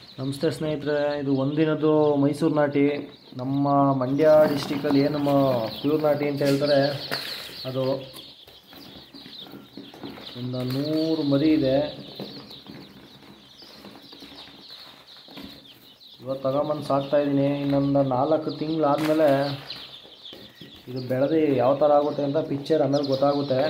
ನಮಸ್ತೆ ಸ್ನೇಹಿತರೆ ಇದು ಒಂದಿನದ್ದು ಮೈಸೂರು ನಾಟಿ ನಮ್ಮ ಮಂಡ್ಯ ಡಿಸ್ಟಿಕಲ್ಲಿ ಏನು ನಮ್ಮ ಪ್ಯೂರ್ ನಾಟಿ ಅಂತ ಹೇಳ್ತಾರೆ ಅದು ಒಂದು ನೂರು ಮರಿ ಇದೆ ಇವತ್ತು ತಗೊಂಬಂದು ಸಾಕ್ತಾ ಇದ್ದೀನಿ ಇನ್ನೊಂದು ನಾಲ್ಕು ತಿಂಗಳಾದಮೇಲೆ ಇದು ಬೆಳೆದು ಯಾವ ಥರ ಆಗುತ್ತೆ ಅಂತ ಪಿಕ್ಚರ್ ಆಮೇಲೆ ಗೊತ್ತಾಗುತ್ತೆ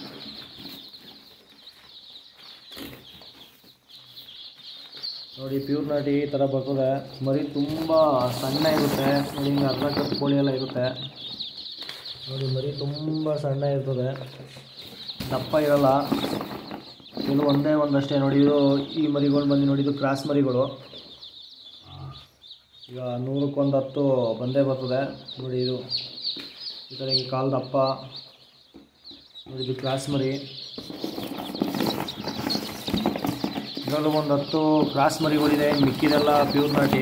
ನೋಡಿ ಪ್ಯೂರ್ ನಾಟಿ ಈ ಥರ ಬರ್ತದೆ ಮರಿ ತುಂಬ ಸಣ್ಣ ಇರುತ್ತೆ ನೋಡಿ ಹಿಂಗೆ ಅರ್ಧ ಕಪ್ ಕೋಳಿ ಎಲ್ಲ ಇರುತ್ತೆ ನೋಡಿ ಮರಿ ತುಂಬ ಸಣ್ಣ ಇರ್ತದೆ ದಪ್ಪ ಇರಲ್ಲ ಕೆಲವು ಒಂದೇ ಒಂದಷ್ಟೇ ನೋಡಿ ಇದು ಈ ಮರಿಗಳು ಬಂದು ನೋಡಿ ಇದು ಕ್ರಾಸ್ ಮರಿಗಳು ಈಗ ನೂರಕ್ಕೊಂದು ಹತ್ತು ಬಂದೇ ಬರ್ತದೆ ನೋಡಿ ಇದು ಈ ಥರ ಹಿಂಗೆ ಕಾಲು ದಪ್ಪ ನೋಡಿ ಇದು ಕ್ರಾಸ್ ಮರಿ ಇದರಲ್ಲೂ ಒಂದು ಹತ್ತು ಕ್ರಾಸ್ ಮರಿಗಳಿದೆ ಇನ್ನು ಮಿಕ್ಕಿದೆಲ್ಲ ಪ್ಯೂರ್ ನಾಟಿ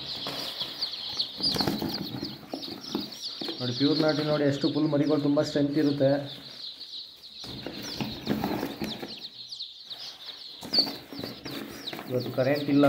ನೋಡಿ ಪ್ಯೂರ್ ನಾಟಿ ನೋಡಿ ಎಷ್ಟು ಫುಲ್ ಮರಿಗಳು ತುಂಬ ಸ್ಟ್ರೆಂತ್ ಇರುತ್ತೆ ಇವತ್ತು ಕರೆಂಟ್ ಇಲ್ಲ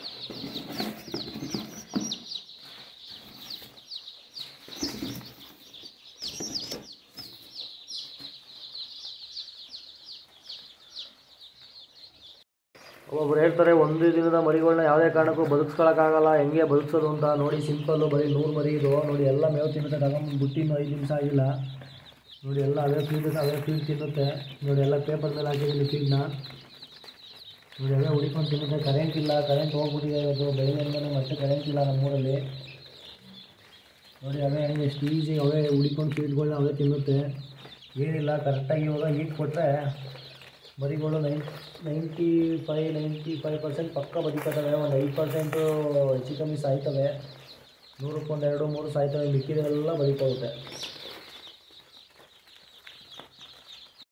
ಒಬ್ಬೊಬ್ರು ಹೇಳ್ತಾರೆ ಒಂದು ದಿನದ ಮರಿಗಳನ್ನ ಯಾವುದೇ ಕಾರಣಕ್ಕೂ ಬದುಕ್ಸ್ಕೊಳಕ್ಕಾಗಲ್ಲ ಹೆಂಗೆ ಬದುಕ್ಸೋದು ಅಂತ ನೋಡಿ ಸಿಂಪಲ್ಲು ಬರೀ ನೂರು ಮರಿ ಇದು ನೋಡಿ ಎಲ್ಲ ಮೇವು ತಿನ್ನುತ್ತೆ ತಗೊಂಬಂದು ಬುಟ್ಟಿನೂ ಐದು ನಿಮಿಷ ಆಗಿಲ್ಲ ನೋಡಿ ಎಲ್ಲ ಅವೇ ಫೀಡ್ ಅವೇ ಫೀಡ್ ತಿನ್ನುತ್ತೆ ನೋಡಿ ಎಲ್ಲ ಪೇಪರ್ ಮೇಲೆ ಹಾಕಿದ್ದೀನಿ ಫೀಡ್ನ ನೋಡಿ ಅವೇ ಹುಡಿಕೊಂಡು ತಿನ್ನುತ್ತೆ ಕರೆಂಟ್ ಇಲ್ಲ ಕರೆಂಟ್ ಹೋಗ್ಬಿಟ್ಟಿದೆ ಇವತ್ತು ಬೆಳಗ್ಗೆಯಿಂದಲೇ ಮತ್ತೆ ಕರೆಂಟ್ ಇಲ್ಲ ನಮ್ಮೂರಲ್ಲಿ ನೋಡಿ ಅವೇ ಹೆಂಗೆ ಎಷ್ಟು ಈಸಿ ಅವೇ ಹುಡಿಕೊಂಡು ಫೀಡ್ಗಳನ್ನ ಅವೇ ತಿನ್ನುತ್ತೆ ಏನಿಲ್ಲ ಕರೆಕ್ಟಾಗಿ ಇವಾಗ ಹೀಟ್ ಕೊಟ್ಟರೆ ಮರಿಗಳು nine ninety five ninety five percent ಪಕ್ಕ ಬದುಕತ್ತವೆ ಒಂದು ಐದು ಪರ್ಸೆಂಟು ಹೆಚ್ಚು ಕಮ್ಮಿ ಸಾಯ್ತವೆ ನೂರಕ್ಕೊಂದು ಎರಡು ಮೂರು ಸಾಯ್ತವೆ ಮಿಕ್ಕಿದೆಲ್ಲ ಬದುಕೋಗುತ್ತೆ